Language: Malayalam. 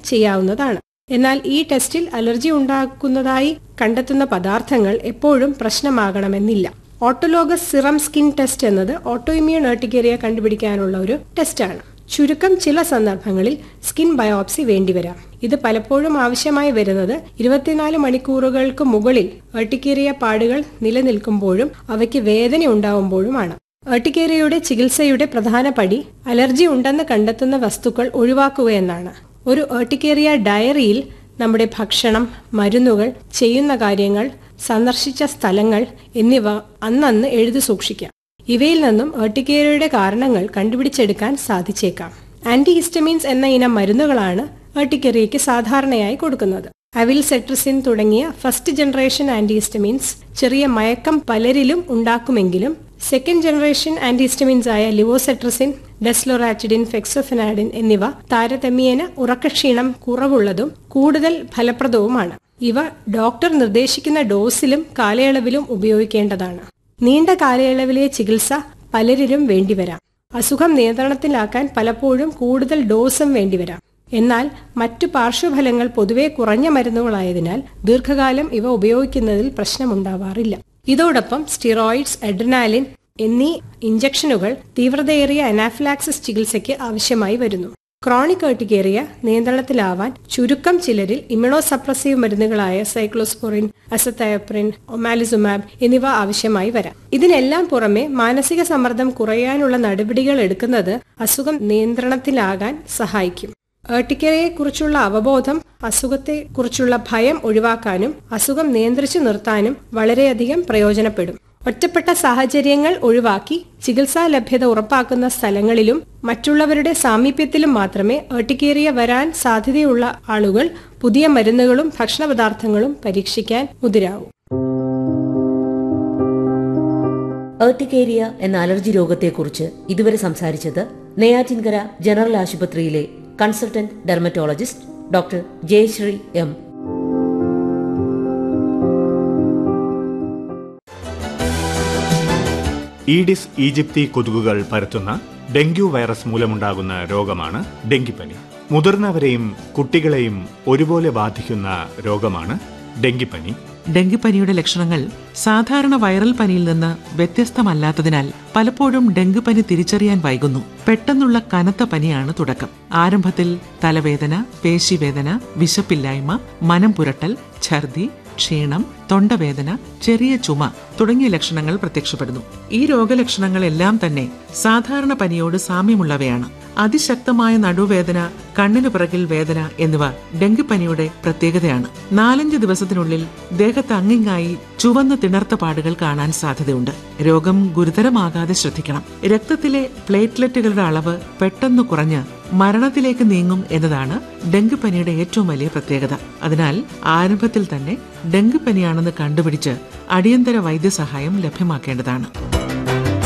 ചെയ്യാവുന്നതാണ് എന്നാൽ ഈ ടെസ്റ്റിൽ അലർജി ഉണ്ടാക്കുന്നതായി കണ്ടെത്തുന്ന പദാർത്ഥങ്ങൾ എപ്പോഴും പ്രശ്നമാകണമെന്നില്ല ഓട്ടോലോഗസ് സിറം സ്കിൻ ടെസ്റ്റ് എന്നത് ഓട്ടോഇമ്യൂൺ ഏർട്ടിക്കേറിയ കണ്ടുപിടിക്കാനുള്ള ഒരു ടെസ്റ്റാണ് ചുരുക്കം ചില സന്ദർഭങ്ങളിൽ സ്കിൻ ബയോപ്സി വേണ്ടിവരാം ഇത് പലപ്പോഴും ആവശ്യമായി വരുന്നത് ഇരുപത്തിനാല് മണിക്കൂറുകൾക്ക് മുകളിൽ ഏർട്ടിക്കേറിയ പാടുകൾ നിലനിൽക്കുമ്പോഴും അവയ്ക്ക് വേദന ഉണ്ടാവുമ്പോഴുമാണ് ഏർട്ടിക്കേറിയയുടെ ചികിത്സയുടെ പ്രധാന പടി അലർജി ഉണ്ടെന്ന് കണ്ടെത്തുന്ന വസ്തുക്കൾ ഒഴിവാക്കുക എന്നാണ് ഒരു ഏർട്ടിക്കേറിയ ഡയറിയിൽ നമ്മുടെ ഭക്ഷണം മരുന്നുകൾ ചെയ്യുന്ന കാര്യങ്ങൾ സന്ദർശിച്ച സ്ഥലങ്ങൾ എന്നിവ അന്നന്ന് എഴുതി സൂക്ഷിക്കാം ഇവയിൽ നിന്നും ഏർട്ടിക്കേറിയയുടെ കാരണങ്ങൾ കണ്ടുപിടിച്ചെടുക്കാൻ സാധിച്ചേക്കാം ആന്റിഹിസ്റ്റമീൻസ് എന്ന ഇനം മരുന്നുകളാണ് ഏർട്ടിക്കേറിയയ്ക്ക് സാധാരണയായി കൊടുക്കുന്നത് അവിൽ സെട്രസിൻ തുടങ്ങിയ ഫസ്റ്റ് ജനറേഷൻ ആന്റിഹിസ്റ്റമീൻസ് ചെറിയ മയക്കം പലരിലും ഉണ്ടാക്കുമെങ്കിലും സെക്കൻഡ് ജനറേഷൻ ആന്റിഹിസ്റ്റമീൻസ് ആയ ലിവോസെട്രസിൻ ഡെസ്ലോറാറ്റിഡിൻ ഫെക്സോഫെനാഡിൻ എന്നിവ താരതമ്യേന ഉറക്കക്ഷീണം കുറവുള്ളതും കൂടുതൽ ഫലപ്രദവുമാണ് ഇവ ഡോക്ടർ നിർദ്ദേശിക്കുന്ന ഡോസിലും കാലയളവിലും ഉപയോഗിക്കേണ്ടതാണ് നീണ്ട കാലയളവിലെ ചികിത്സ പലരിലും വേണ്ടിവരാം അസുഖം നിയന്ത്രണത്തിലാക്കാൻ പലപ്പോഴും കൂടുതൽ ഡോസും വേണ്ടിവരാം എന്നാൽ മറ്റു പാർശ്വഫലങ്ങൾ പൊതുവെ കുറഞ്ഞ മരുന്നുകളായതിനാൽ ദീർഘകാലം ഇവ ഉപയോഗിക്കുന്നതിൽ പ്രശ്നമുണ്ടാവാറില്ല ഇതോടൊപ്പം സ്റ്റിറോയിഡ്സ് എഡ്രിനാലിൻ എന്നീ ഇഞ്ചക്ഷനുകൾ തീവ്രതയേറിയ അനാഫിലാക്സിസ് ചികിത്സയ്ക്ക് ആവശ്യമായി വരുന്നു ക്രോണിക് ഏർട്ടിക്കേറിയ നിയന്ത്രണത്തിലാവാൻ ചുരുക്കം ചിലരിൽ ഇമ്യൂണോസപ്രസീവ് മരുന്നുകളായ സൈക്ലോസ്പോറിൻ അസത്തയപ്രിൻ ഒമാലിസുമാബ് എന്നിവ ആവശ്യമായി വരാം ഇതിനെല്ലാം പുറമെ മാനസിക സമ്മർദ്ദം കുറയാനുള്ള നടപടികൾ എടുക്കുന്നത് അസുഖം നിയന്ത്രണത്തിലാകാൻ സഹായിക്കും ഏർട്ടിക്കറയെക്കുറിച്ചുള്ള അവബോധം അസുഖത്തെക്കുറിച്ചുള്ള ഭയം ഒഴിവാക്കാനും അസുഖം നിയന്ത്രിച്ചു നിർത്താനും വളരെയധികം പ്രയോജനപ്പെടും ഒറ്റപ്പെട്ട സാഹചര്യങ്ങൾ ഒഴിവാക്കി ചികിത്സാ ലഭ്യത ഉറപ്പാക്കുന്ന സ്ഥലങ്ങളിലും മറ്റുള്ളവരുടെ സാമീപ്യത്തിലും മാത്രമേ ഏർട്ടിക്കേറിയ വരാൻ സാധ്യതയുള്ള ആളുകൾ പുതിയ മരുന്നുകളും ഭക്ഷണപദാർത്ഥങ്ങളും പരീക്ഷിക്കാൻ മുതിരാവൂ ഏർട്ടിക്കേരിയ എന്ന അലർജി രോഗത്തെക്കുറിച്ച് ഇതുവരെ സംസാരിച്ചത് നെയ്യാറ്റിൻകര ജനറൽ ആശുപത്രിയിലെ consultant dermatologist doctor Jayasree M Aedes aegypti കൊതുകുകൾ പരത്തുന്ന ഡെങ്കു വൈറസ് മൂലമുണ്ടാകുന്ന രോഗമാണ് ഡെങ്കിപ്പനി മുതിർന്നവരെയും കുട്ടികളെയും ഒരുപോലെ ബാധിക്കുന്ന രോഗമാണ് ഡെങ്കിപ്പനി ഡെങ്കിപ്പനിയുടെ ലക്ഷണങ്ങൾ സാധാരണ വൈറൽ പനിയിൽ നിന്ന് വ്യത്യസ്തമല്ലാത്തതിനാൽ പലപ്പോഴും ഡെങ്കിപ്പനി തിരിച്ചറിയാൻ വൈകുന്നു പെട്ടെന്നുള്ള കനത്ത പനിയാണ് തുടക്കം ആരംഭത്തിൽ തലവേദന പേശിവേദന വിശപ്പില്ലായ്മ മനം പുരട്ടൽ ഛർദി ക്ഷീണം തൊണ്ടവേദന ചെറിയ ചുമ തുടങ്ങിയ ലക്ഷണങ്ങൾ പ്രത്യക്ഷപ്പെടുന്നു ഈ രോഗലക്ഷണങ്ങളെല്ലാം തന്നെ സാധാരണ പനിയോട് സാമ്യമുള്ളവയാണ് അതിശക്തമായ നടുവേദന കണ്ണിനു പിറകിൽ വേദന എന്നിവ ഡെങ്കിപ്പനിയുടെ പ്രത്യേകതയാണ് നാലഞ്ച് ദിവസത്തിനുള്ളിൽ ദേഹത്ത് അങ്ങിങ്ങായി ചുവന്ന തിണർത്ത പാടുകൾ കാണാൻ സാധ്യതയുണ്ട് രോഗം ഗുരുതരമാകാതെ ശ്രദ്ധിക്കണം രക്തത്തിലെ പ്ലേറ്റ്ലെറ്റുകളുടെ അളവ് പെട്ടെന്ന് കുറഞ്ഞ് മരണത്തിലേക്ക് നീങ്ങും എന്നതാണ് ഡെങ്കിപ്പനിയുടെ ഏറ്റവും വലിയ പ്രത്യേകത അതിനാൽ ആരംഭത്തിൽ തന്നെ ഡെങ്കിപ്പനിയാണെന്ന് കണ്ടുപിടിച്ച് അടിയന്തര വൈദ്യസഹായം ലഭ്യമാക്കേണ്ടതാണ്